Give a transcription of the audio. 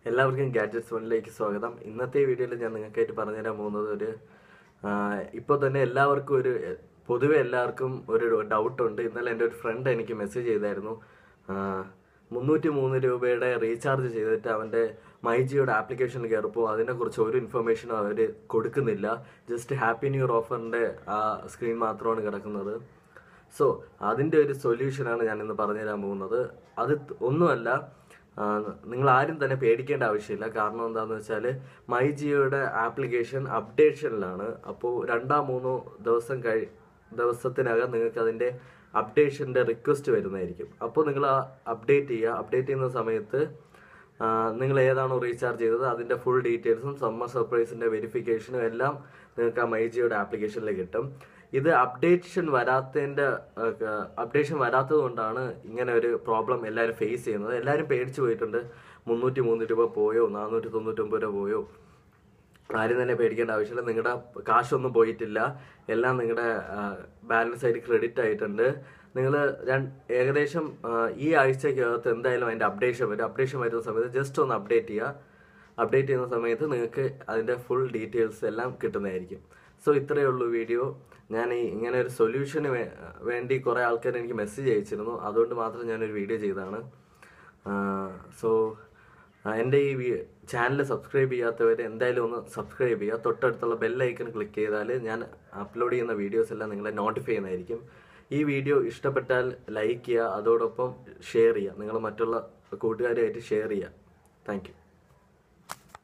എല്ലാവർക്കും ഗാഡ്ജറ്റ്സ് വണ്ണിലേക്ക് സ്വാഗതം ഇന്നത്തെ വീഡിയോയിൽ ഞാൻ നിങ്ങൾക്കായിട്ട് പറഞ്ഞുതരാൻ പോകുന്നത് ഒരു ഇപ്പോൾ തന്നെ എല്ലാവർക്കും ഒരു പൊതുവെ എല്ലാവർക്കും ഒരു ഡൗട്ട് ഉണ്ട് ഇന്നലെ എൻ്റെ ഒരു ഫ്രണ്ട് എനിക്ക് മെസ്സേജ് ചെയ്തായിരുന്നു മുന്നൂറ്റി മൂന്ന് രൂപയുടെ റീചാർജ് ചെയ്തിട്ട് അവൻ്റെ മൈജിയുടെ ആപ്ലിക്കേഷനിൽ കയറിപ്പോൾ അതിനെക്കുറിച്ച് ഒരു ഇൻഫർമേഷനും അവർ കൊടുക്കുന്നില്ല ജസ്റ്റ് ഹാപ്പി ന്യൂ ഇയർ ഓഫറിൻ്റെ ആ സ്ക്രീൻ മാത്രമാണ് കിടക്കുന്നത് സോ അതിൻ്റെ ഒരു സൊല്യൂഷനാണ് ഞാൻ ഇന്ന് പറഞ്ഞുതരാൻ പോകുന്നത് അത് ഒന്നുമല്ല ആ, നിങ്ങൾ ആരും തന്നെ പേടിക്കേണ്ട ആവശ്യമില്ല കാരണം എന്താണെന്ന് വെച്ചാൽ മൈ ജിയോയുടെ ആപ്ലിക്കേഷൻ അപ്ഡേഷനിലാണ് അപ്പോൾ രണ്ടോ മൂന്നോ ദിവസം കഴി ദിവസത്തിനകം നിങ്ങൾക്ക് അതിൻ്റെ അപ്ഡേഷൻ്റെ റിക്വസ്റ്റ് വരുന്നതായിരിക്കും അപ്പോൾ നിങ്ങൾ ആ അപ്ഡേറ്റ് ചെയ്യുക അപ്ഡേറ്റ് ചെയ്യുന്ന സമയത്ത് ആ, നിങ്ങൾ ഏതാണോ റീചാർജ് ചെയ്തത് അതിൻ്റെ ഫുൾ ഡീറ്റെയിൽസും സമ്മർ സർപ്രൈസിൻ്റെ വെരിഫിക്കേഷനും എല്ലാം നിങ്ങൾക്ക് ആ മൈജിയുടെ ആപ്ലിക്കേഷനിൽ കിട്ടും ഇത് അപ്ഡേഷൻ വരാത്തതിൻ്റെ അപ്ഡേഷൻ വരാത്തത് കൊണ്ടാണ് ഇങ്ങനെ ഒരു പ്രോബ്ലം എല്ലാവരും ഫേസ് ചെയ്യുന്നത് എല്ലാവരും പേടിച്ചു പോയിട്ടുണ്ട് മുന്നൂറ്റി മൂന്ന് രൂപ പോയോ നാനൂറ്റി തൊണ്ണൂറ്റൊമ്പത് രൂപ പോയോ ആരും തന്നെ പേടിക്കേണ്ട ആവശ്യമില്ല നിങ്ങളുടെ കാശൊന്നും പോയിട്ടില്ല എല്ലാം നിങ്ങളുടെ ബാലൻസ് ആയിട്ട് ക്രെഡിറ്റ് ആയിട്ടുണ്ട് നിങ്ങൾ ഏകദേശം ആ, ഈ ആഴ്ചക്കകത്ത് എന്തായാലും അതിൻ്റെ അപ്ഡേഷൻ വരും അപ്ഡേഷൻ വരുന്ന സമയത്ത് ജസ്റ്റ് ഒന്ന് അപ്ഡേറ്റ് ചെയ്യുക അപ്ഡേറ്റ് ചെയ്യുന്ന സമയത്ത് നിങ്ങൾക്ക് അതിൻ്റെ ഫുൾ ഡീറ്റെയിൽസ് എല്ലാം കിട്ടുന്നതായിരിക്കും സോ ഇത്രയേ ഉള്ളൂ വീഡിയോ ഞാൻ ഈ ഇങ്ങനെ ഒരു സൊല്യൂഷന് വേണ്ടി കുറേ ആൾക്കാർ എനിക്ക് മെസ്സേജ് അയച്ചിരുന്നു അതുകൊണ്ട് മാത്രം ഞാനൊരു വീഡിയോ ചെയ്തതാണ് സോ എൻ്റെ ഈ ചാനൽ സബ്സ്ക്രൈബ് ചെയ്യാത്തവർ എന്തായാലും ഒന്ന് സബ്സ്ക്രൈബ് ചെയ്യുക തൊട്ടടുത്തുള്ള ബെല്ലൈക്കൺ ക്ലിക്ക് ചെയ്താൽ ഞാൻ അപ്ലോഡ് ചെയ്യുന്ന വീഡിയോസ് എല്ലാം നിങ്ങളെ നോട്ടിഫൈ ചെയ്യുന്നതായിരിക്കും ഈ വീഡിയോ ഇഷ്ടപ്പെട്ടാൽ ലൈക്ക് ചെയ്യുക അതോടൊപ്പം ഷെയർ ചെയ്യുക നിങ്ങൾ മറ്റുള്ള കൂട്ടുകാരുമായിട്ട് ഷെയർ ചെയ്യുക താങ്ക് യു